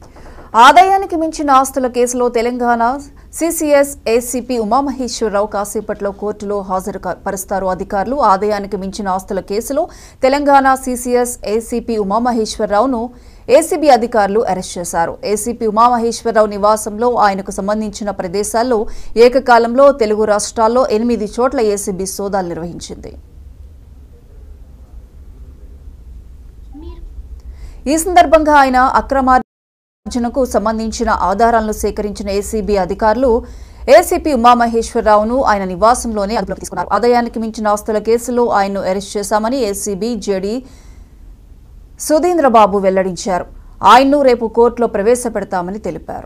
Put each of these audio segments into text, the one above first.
ఆదాయానికి మించిన ఆస్తుల కేసులో తెలంగాణ సిసిఎస్ ఏసీపీ ఉమామహేశ్వరరావు కాసేపట్లో కోర్టులో హాజరు క- పరుస్తారు అధికారులు ఆదాయానికి మించిన ఆస్తుల కేసులో తెలంగాణ సిసిఎస్ ఏసీపీ ఉమామహేశ్వరరావును ఏసీబీ అధికారులు అరెస్ట్ చేశారు ఏసీపీ ఉమామహేశ్వరరావు నివాసంలో ఆయనకు సంబంధించిన ప్రదేశాల్లో ఏకకాలంలో తెలుగు రాష్ట్రాల్లో ఎనిమిది చోట్ల ఏసీబీ సోదాలు నిర్వహించింది ఈ సందర్భంగా ఆయన అక్రమార్జనకు సంబంధించిన ఆధారాలను సేకరించిన ఏసీబీ అధికారులు ఏసీపీ ఉమామహేశ్వరరావును ఆయన నివాసంలోనే అదుపులోకి తీసుకున్నారు ఆదాయానికి మించిన ఆస్తుల కేసులో ఆయన్ను అరెస్ట్ చేశామని ఏసీబీ జేడీ సుధీంద్రబాబు వెల్లడించారు ఆయన్ను రేపు కోర్టులో ప్రవేశపెడతామని తెలిపారు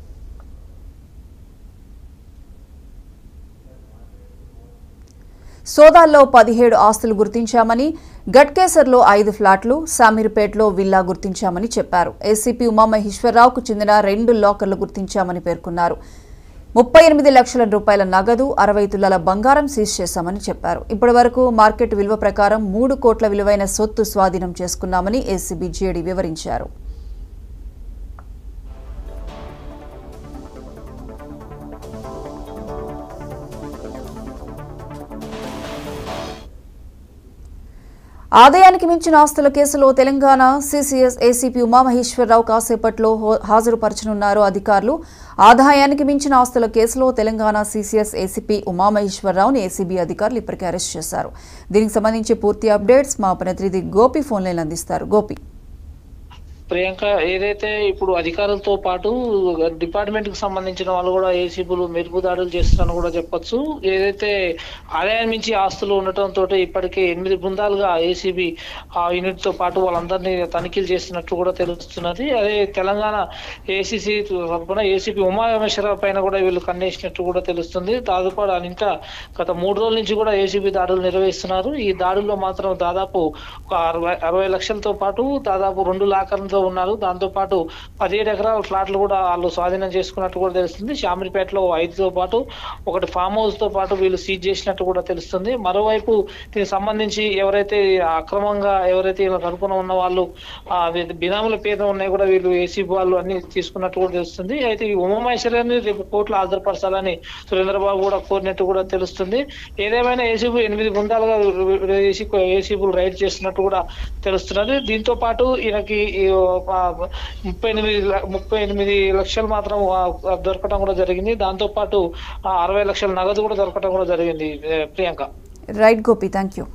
సోదాల్లో పదిహేడు ఆస్తులు గుర్తించామని గట్కేసర్లో ఐదు ఫ్లాట్లు సామీర్పేటలో విల్లా గుర్తించామని చెప్పారు ఏసీపీ ఉమామహేశ్వరరావుకు చెందిన రెండు లాకర్లు గుర్తించామని పేర్కొన్నారు ముప్పై ఎనిమిది లక్షల రూపాయల నగదు అరవై తులాల బంగారం సీజ్ చేశామని చెప్పారు ఇప్పటి వరకు మార్కెట్ విలువ ప్రకారం మూడు కోట్ల విలువైన సొత్తు స్వాధీనం చేసుకున్నామని ఏసీబీ జేడీ వివరించారు ఆదాయానికి మించిన ఆస్తుల కేసులో తెలంగాణ సీసీఎస్ ఏసీపీ ఉమామహేశ్వరరావు కాసేపట్లో హో- హాజరుపరచనున్నారు అధికారులు ఆదాయానికి మించిన ఆస్తుల కేసులో తెలంగాణ సీసీఎస్ ఏసీపీ ఉమామహేశ్వరరావుని ఏసీబీ అధికారులు ఇప్పటికే అరెస్ట్ చేశారు దీనికి సంబంధించి పూర్తి అప్డేట్స్ మా ప్రతినిధి గోపి ఫోన్ లైన్ అందిస్తారు గోపి ప్రియాంక ఏదైతే ఇప్పుడు అధికారులతో పాటు డిపార్ట్మెంట్ కి సంబంధించిన వాళ్ళు కూడా ఏసీబీలు మెరుపు దాడులు చేస్తున్నారని కూడా చెప్పొచ్చు ఏదైతే ఆదాయం మించి ఆస్తులు ఉండటంతో ఇప్పటికే ఎనిమిది బృందాలుగా ఏసీబీ ఆ యూనిట్ తో పాటు వాళ్ళందరినీ తనిఖీలు చేస్తున్నట్లు కూడా తెలుస్తున్నది అదే తెలంగాణ ఏసీసీ తరఫున ఏసీపీ ఉమామేశ్వరరావు పైన కూడా వీళ్ళు కన్నేసినట్టు కూడా తెలుస్తుంది దాదాపు ఆయన ఇంకా గత మూడు రోజుల నుంచి కూడా ఏసీబీ దాడులు నిర్వహిస్తున్నారు ఈ దాడుల్లో మాత్రం దాదాపు ఒక అరవై అరవై లక్షలతో పాటు దాదాపు రెండు లాకర్లతో ఉన్నారు దాంతో పాటు పదిహేడు ఎకరాల ఫ్లాట్లు కూడా వాళ్ళు స్వాధీనం చేసుకున్నట్టు కూడా తెలుస్తుంది శామిరిపేటలో ఐదుతో పాటు ఒకటి ఫామ్ హౌస్ తో పాటు వీళ్ళు సీజ్ చేసినట్టు కూడా తెలుస్తుంది మరోవైపు దీనికి సంబంధించి ఎవరైతే అక్రమంగా ఎవరైతే ఇలా కడుపున ఉన్న వాళ్ళు ఆ వి- బినాముల పేద ఉన్నాయి కూడా వీళ్ళు ఏసీబీ వాళ్ళు అన్ని తీసుకున్నట్టు కూడా తెలుస్తుంది అయితే ఈ ఉమామహేశ్వరాన్ని రేపు కోర్టులో హాజరుపరచాలని సురేంద్రబాబు కూడా కోరినట్టు కూడా తెలుస్తుంది ఏదేమైనా ఏసీబీ ఎనిమిది బృందాలుగా ఏసీ ఏసీబీలు రైడ్ చేస్తున్నట్టు కూడా తెలుస్తున్నది దీంతో పాటు ఈయనకి ఈ ఒక ముప్పై ఎనిమిది ల- ముప్పై ఎనిమిది లక్షలు మాత్రం ఆ, దొరకడం కూడా జరిగింది దాంతో పాటు ఆ, అరవై లక్షల నగదు కూడా దొరకడం కూడా జరిగింది ఏ, Priyanka right Gopi thank you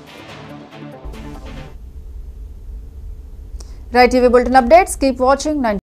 right TV bulletin updates keep watching